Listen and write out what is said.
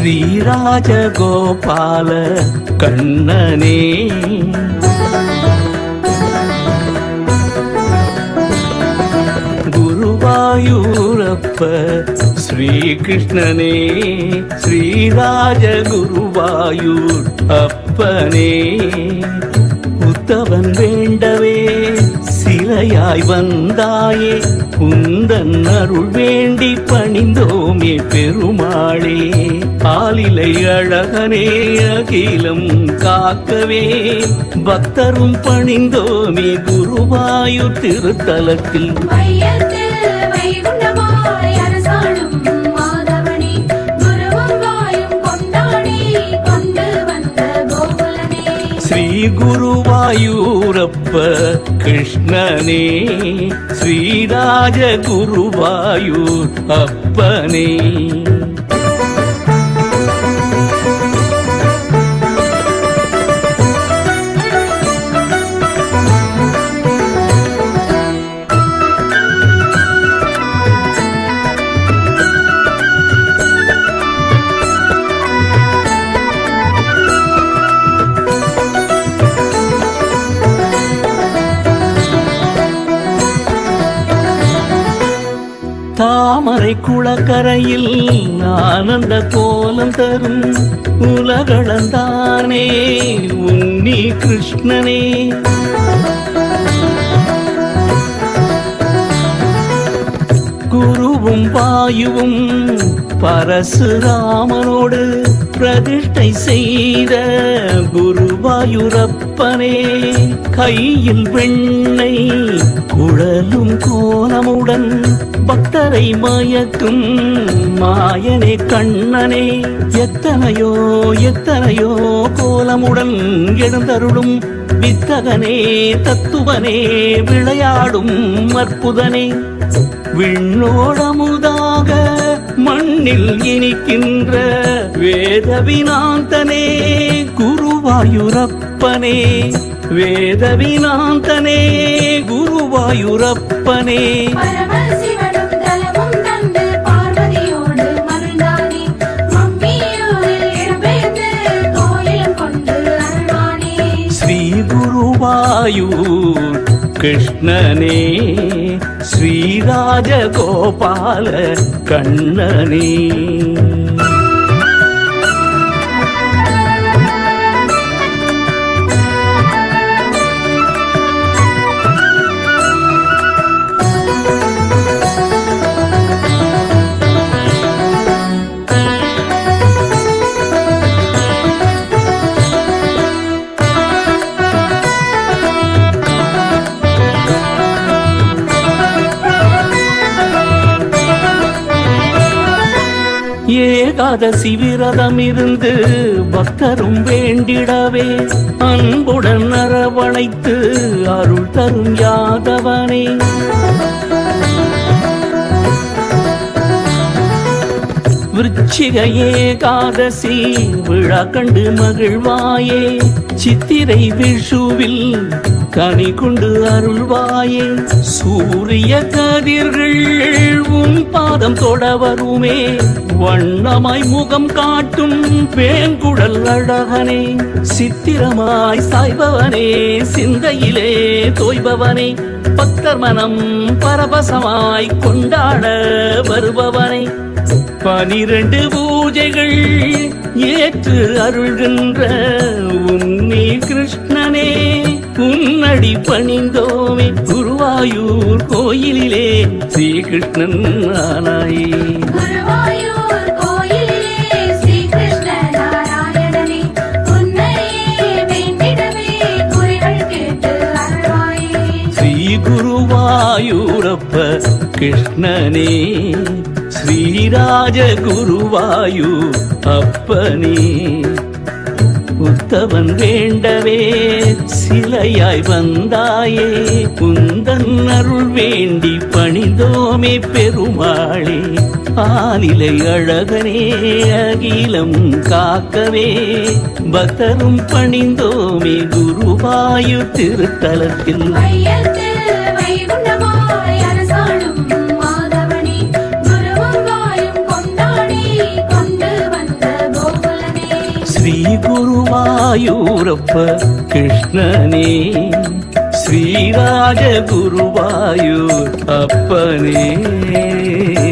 ஸ்ரீராஜகோபால கண்ணனே குருவாயூரப்ப ஸ்ரீகிருஷ்ணனே ஸ்ரீராஜ குருவாயூர் அப்பனே உத்தவன் வேண்டவே சிலையாய் வந்தாயே உந்தன் அருள் வேண்டி பணிந்தோமே பெருமாளே ஆலிலை அழகனே அகிலம் காக்கவே பக்தரும் பணிந்தோமே குருவாயூர் திருத்தலத்தில் மையத்தில் வைகுண்டமாய் அரசாளும் மாதவனே குருவும் வாயும் கொண்டாடி கொண்டு வந்த கோகுலனே ஸ்ரீ குருவாயூரப்ப கிருஷ்ணனே ஸ்ரீராஜ குருவாயூர் அப்பனே தாமரை குளக்கரையில் ஆனந்த கோலம் தரும் உலகளந்தானே உன்னி கிருஷ்ணனே குருவும் வாயுவும் பரசுராமனோடு பிரதிஷ்டை செய்த குருவாயூரப்பனே கையில் வெண்ணை குழலும் கோலமுடன் பக்தரை மயக்கும் மாயனே கண்ணனே எத்தனையோ எத்தனையோ கோலமுடன் எழுந்தருளும் வித்தகனே தத்துவனே விளையாடும் அற்புதனே விண்ணோடமுதாக மண்ணில் இனிக்கின்ற வேதவினாந்தனே குருவாயூரப்பனே வேதவினாந்தனே குருவாயூரப்பனே பரமசிவனும் தலமும் தந்து பார்வதியோடு மகிழ்ந்தானே மம்மியூரில் இடம்பெயர்ந்து கோயிலும் கொண்டு அருள்வானே ஸ்ரீ குருவாயூர் கிருஷ்ணனே ஸ்ரீராஜ கோபால கண்ணனே ஏகாதசி விரதம் இருந்து பக்தரும் வேண்டிடவே அன்புடன் அரவணைத்து அருள் தரும் யாதவனே விருச்சிக ஏகாதசி விழா கண்டு மகிழ்வாயே சித்திரை விஷுவில் கனி கொண்டு அருள்வாயே சூரிய கதிர்கள் உன் பாதம் தொட வருமே வண்ணமாய் முகம் காட்டும் வேங்குழல் அழகனே சித்திரமாய் சாய்பவனே சிந்தையிலே தோய்பவனே பக்தர் மனம் பரவசமாய் கொண்டாட வருபவனை பனிரெண்டு பூஜைகள் ஏற்று அருள்கின்ற உன்னி கிருஷ்ணனே உன்னடி பணிந்தோமே குருவாயூர் கோயிலிலே ஸ்ரீகிருஷ்ணன் ஆனாயே குருவாயூர் கோயிலிலே ஸ்ரீகிருஷ்ண நாராயணனே உன்னையே வேண்டிடவே குறிகள் கேட்டு அருள்வாயே ஸ்ரீ குருவாயூரப்ப கிருஷ்ணனே ஸ்ரீராஜ குருவாயூ அப்பனே உத்தவன் வேண்டவே சிலையாய் வந்தாயே குந்தன் அருள் வேண்டி பணிந்தோமே பெருமாளே ஆனிலை அழகனே அகிலம் காக்கவே பக்தரும் பணிந்தோமே குருவாயு திருத்தலத்தில் மையத்தில் வைகுண்டமாய் அரசாளும் மாதவனே குருவும் வாயும் கொண்டாடி கொண்டு வந்த ஸ்ரீ குருவாயூரப்ப கிருஷ்ணனே ஸ்ரீராஜ குருவாயூர் அப்பனே